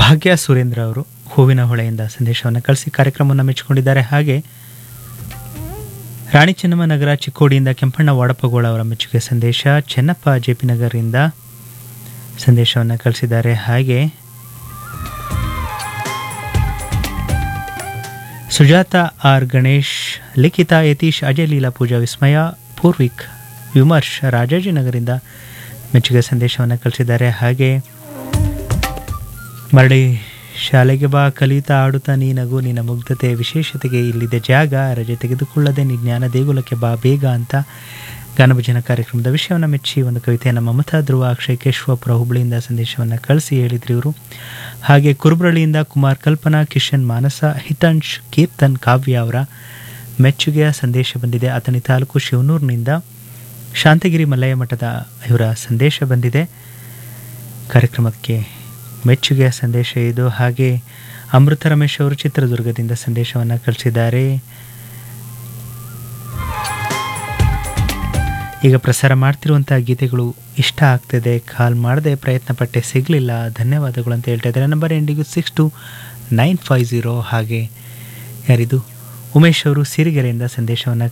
ಭಾಗ್ಯ ಸುರೇಂದ್ರ ಅವರು ಹೂವಿನ ಹೊಳೆಯಿಂದ ಸಂದೇಶವನ್ನು ಕಳಿಸಿ ಕಾರ್ಯಕ್ರಮವನ್ನು ಮೆಚ್ಚಿಕೊಂಡಿದ್ದಾರೆ ಹಾಗೆ ರಾಣಿ ಚೆನ್ನಮ್ಮ ನಗರ ಚಿಕ್ಕೋಡಿಯಿಂದ ಕೆಂಪಣ್ಣ ವಾಡಪಗೋಳ ಅವರ ಮೆಚ್ಚುಗೆ ಸಂದೇಶ ಚೆನ್ನಪ್ಪ ಜೆ ಪಿ ನಗರಿಂದ ಸಂದೇಶವನ್ನು ಕಳಿಸಿದ್ದಾರೆ ಹಾಗೆ ಸುಜಾತ ಆರ್ ಗಣೇಶ್ ಲಿಖಿತ ಯತೀಶ್ ಅಜಯ್ ಲೀಲಾ ಪೂಜಾ ವಿಸ್ಮಯ ಪೂರ್ವಿಕ್ ವಿಮರ್ಶ್ ರಾಜಾಜಿನಗರಿಂದ ಮೆಚ್ಚುಗೆ ಸಂದೇಶವನ್ನು ಕಳಿಸಿದ್ದಾರೆ ಹಾಗೆ ಮರಳಿ ಶಾಲೆಗೆ ಬಾ ಕಲಿತಾ ಆಡುತ್ತಾ ನೀ ನಗು ನಿನ್ನ ಮುಗ್ಧತೆ ವಿಶೇಷತೆಗೆ ಇಲ್ಲಿದೆ ಜಾಗ ರಜೆ ತೆಗೆದುಕೊಳ್ಳದೆ ನೀ ಜ್ಞಾನ ದೇಗುಲಕ್ಕೆ ಬಾ ಬೇಗ ಅಂತ ಗಾನಭಜನ ಕಾರ್ಯಕ್ರಮದ ವಿಷಯವನ್ನು ಮೆಚ್ಚಿ ಒಂದು ಕವಿತೆಯನ್ನು ಮಮತಾ ಧ್ರುವ ಅಕ್ಷಯ್ ಕೇಶವಪುರ ಹುಬ್ಬಳ್ಳಿಯಿಂದ ಸಂದೇಶವನ್ನು ಕಳಿಸಿ ಹೇಳಿದ್ರು ಇವರು ಹಾಗೆ ಕುರುಬ್ರಳ್ಳಿಯಿಂದ ಕುಮಾರ್ ಕಲ್ಪನಾ ಕಿಶನ್ ಮಾನಸ ಹಿತಂಶ್ ಕೀರ್ತನ್ ಕಾವ್ಯ ಅವರ ಮೆಚ್ಚುಗೆಯ ಸಂದೇಶ ಬಂದಿದೆ ಅಥಣಿ ತಾಲೂಕು ಶಿವನೂರಿನಿಂದ ಶಾಂತಗಿರಿ ಮಲ್ಲಯ್ಯ ಮಠದ ಇವರ ಸಂದೇಶ ಬಂದಿದೆ ಕಾರ್ಯಕ್ರಮಕ್ಕೆ ಮೆಚ್ಚುಗೆಯ ಸಂದೇಶ ಇದು ಹಾಗೆ ಅಮೃತ ರಮೇಶ್ ಅವರು ಚಿತ್ರದುರ್ಗದಿಂದ ಸಂದೇಶವನ್ನು ಕಳಿಸಿದ್ದಾರೆ ಈಗ ಪ್ರಸಾರ ಮಾಡ್ತಿರುವಂಥ ಗೀತೆಗಳು ಇಷ್ಟ ಆಗ್ತಿದೆ ಕಾಲ್ ಮಾಡದೆ ಪ್ರಯತ್ನ ಪಟ್ಟೆ ಸಿಗಲಿಲ್ಲ ಧನ್ಯವಾದಗಳು ಅಂತ ಹೇಳ್ತಾ ಇದ್ದಾರೆ ನಂಬರ್ ಎಂಡಿಗೂ six two nine five zero ಹಾಗೆ ಯಾರಿದು ಉಮೇಶ್ ಅವರು ಸಿರಿಗೆರೆಯಿಂದ ಸಂದೇಶವನ್ನು